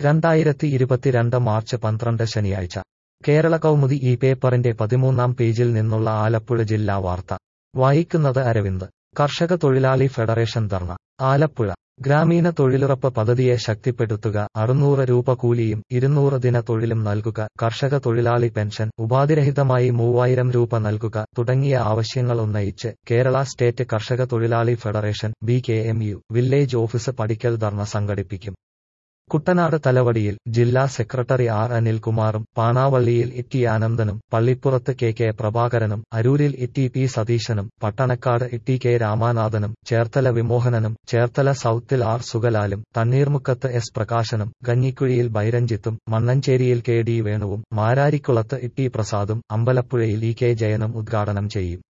രണ്ടായിരത്തി ഇരുപത്തിരണ്ട് മാർച്ച് പന്ത്രണ്ട് ശനിയാഴ്ച കേരള കൗമുദി ഈ പേപ്പറിന്റെ പതിമൂന്നാം പേജിൽ നിന്നുള്ള ആലപ്പുഴ ജില്ലാ വാർത്ത വായിക്കുന്നത് അരവിന്ദ് കർഷക തൊഴിലാളി ഫെഡറേഷൻ ധർണ ആലപ്പുഴ ഗ്രാമീണ തൊഴിലുറപ്പ് പദ്ധതിയെ ശക്തിപ്പെടുത്തുക അറുന്നൂറ് രൂപ കൂലിയും ഇരുന്നൂറ് ദിന തൊഴിലും നൽകുക കർഷക തൊഴിലാളി പെൻഷൻ ഉപാധിരഹിതമായി മൂവായിരം രൂപ നൽകുക തുടങ്ങിയ ആവശ്യങ്ങൾ ഉന്നയിച്ച് കേരള സ്റ്റേറ്റ് കർഷക തൊഴിലാളി federation B K M U village office പടിക്കൽ ധർണ സംഘടിപ്പിക്കും കുട്ടനാട് തലവടിയിൽ ജില്ലാ സെക്രട്ടറി ആർ അനിൽകുമാറും പാണാവള്ളിയിൽ ഇ ആനന്ദനും പള്ളിപ്പുറത്ത് കെ കെ പ്രഭാകരനും അരൂരിൽ ഇ പി സതീശനും പട്ടണക്കാട് ഇ കെ രാമാനാഥനും ചേർത്തല വിമോഹനനും ചേർത്തല സൌത്തിൽ ആർ സുഗലാലും തണ്ണീർമുക്കത്ത് എസ് പ്രകാശനും കഞ്ഞിക്കുഴിയിൽ ബൈരഞ്ജിത്തും മണ്ണഞ്ചേരിയിൽ കെ ഡി വേണുവും മാരാരിക്കുളത്ത് ഇ പ്രസാദും അമ്പലപ്പുഴയിൽ ഇ കെ ജയനും ഉദ്ഘാടനം ചെയ്യും